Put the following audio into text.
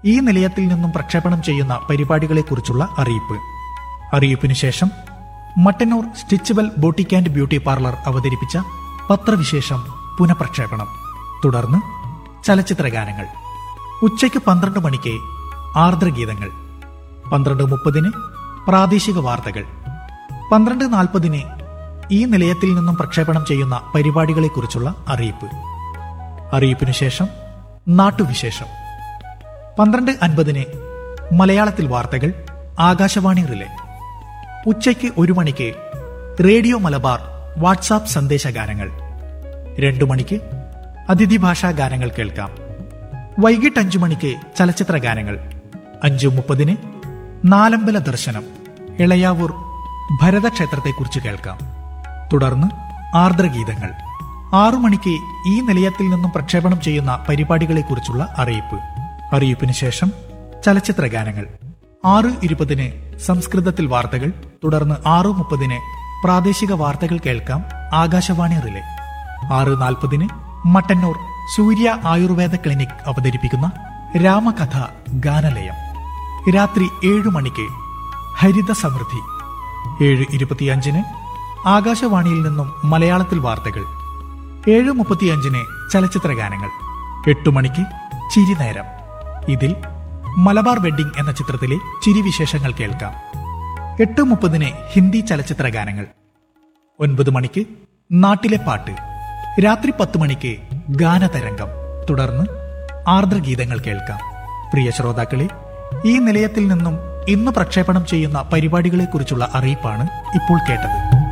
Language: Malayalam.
ഈ നിലയത്തിൽ നിന്നും പ്രക്ഷേപണം ചെയ്യുന്ന പരിപാടികളെക്കുറിച്ചുള്ള അറിയിപ്പ് അറിയിപ്പിനു ശേഷം Mattannur Stitchual boutique and beauty parlour അവതരിപ്പിച്ച പത്രവിശേഷം പുനഃപ്രക്ഷേപണം തുടർന്ന് ചലച്ചിത്ര ഗാനങ്ങൾ ഉച്ചയ്ക്ക് പന്ത്രണ്ട് മണിക്ക് ആർദ്രഗീതങ്ങൾ പന്ത്രണ്ട് മുപ്പതിന് പ്രാദേശിക വാർത്തകൾ പന്ത്രണ്ട് നാൽപ്പതിന് ഈ നിലയത്തിൽ നിന്നും പ്രക്ഷേപണം ചെയ്യുന്ന പരിപാടികളെക്കുറിച്ചുള്ള അറിയിപ്പ് അറിയിപ്പിനു ശേഷം നാട്ടുവിശേഷം പന്ത്രണ്ട് അൻപതിന് മലയാളത്തിൽ വാർത്തകൾ ആകാശവാണി റിലേ ഉച്ചയ്ക്ക് ഒരു മണിക്ക് റേഡിയോ മലബാർ വാട്സാപ്പ് സന്ദേശ ഗാനങ്ങൾ രണ്ടു മണിക്ക് അതിഥി ഭാഷാ ഗാനങ്ങൾ കേൾക്കാം വൈകിട്ട് അഞ്ചു മണിക്ക് ചലച്ചിത്ര ഗാനങ്ങൾ അഞ്ചു മുപ്പതിന് നാലമ്പല ദർശനം ഇളയാവൂർ ഭരതക്ഷേത്രത്തെക്കുറിച്ച് കേൾക്കാം തുടർന്ന് ആർദ്രഗീതങ്ങൾ ആറു മണിക്ക് ഈ നിലയത്തിൽ നിന്നും പ്രക്ഷേപണം ചെയ്യുന്ന പരിപാടികളെക്കുറിച്ചുള്ള അറിയിപ്പ് അറിയിപ്പിന് ശേഷം ചലച്ചിത്ര ഗാനങ്ങൾ ആറ് ഇരുപതിന് സംസ്കൃതത്തിൽ വാർത്തകൾ തുടർന്ന് ആറു മുപ്പതിന് പ്രാദേശിക വാർത്തകൾ കേൾക്കാം ആകാശവാണി റിലേ ആറ് നാൽപ്പതിന് മട്ടന്നൂർ സൂര്യ ആയുർവേദ ക്ലിനിക് അവതരിപ്പിക്കുന്ന രാമകഥ ഗാനലയം രാത്രി ഏഴു മണിക്ക് ഹരിത സമൃദ്ധി ഏഴ് ഇരുപത്തിയഞ്ചിന് ആകാശവാണിയിൽ നിന്നും മലയാളത്തിൽ വാർത്തകൾ ഏഴ് മുപ്പത്തിയഞ്ചിന് ചലച്ചിത്ര ഗാനങ്ങൾ എട്ടു മണിക്ക് ചിരിനേരം ഇതിൽ മലബാർ വെഡ്ഡിംഗ് എന്ന ചിത്രത്തിലെ ചിരിവിശേഷങ്ങൾ കേൾക്കാം എട്ട് മുപ്പതിന് ഹിന്ദി ചലച്ചിത്ര ഗാനങ്ങൾ ഒൻപത് മണിക്ക് നാട്ടിലെ പാട്ട് രാത്രി പത്ത് മണിക്ക് ഗാനതരംഗം തുടർന്ന് ആർദ്രഗീതങ്ങൾ കേൾക്കാം പ്രിയ ശ്രോതാക്കളെ ഈ നിലയത്തിൽ നിന്നും ഇന്ന് പ്രക്ഷേപണം ചെയ്യുന്ന പരിപാടികളെക്കുറിച്ചുള്ള അറിയിപ്പാണ് ഇപ്പോൾ കേട്ടത്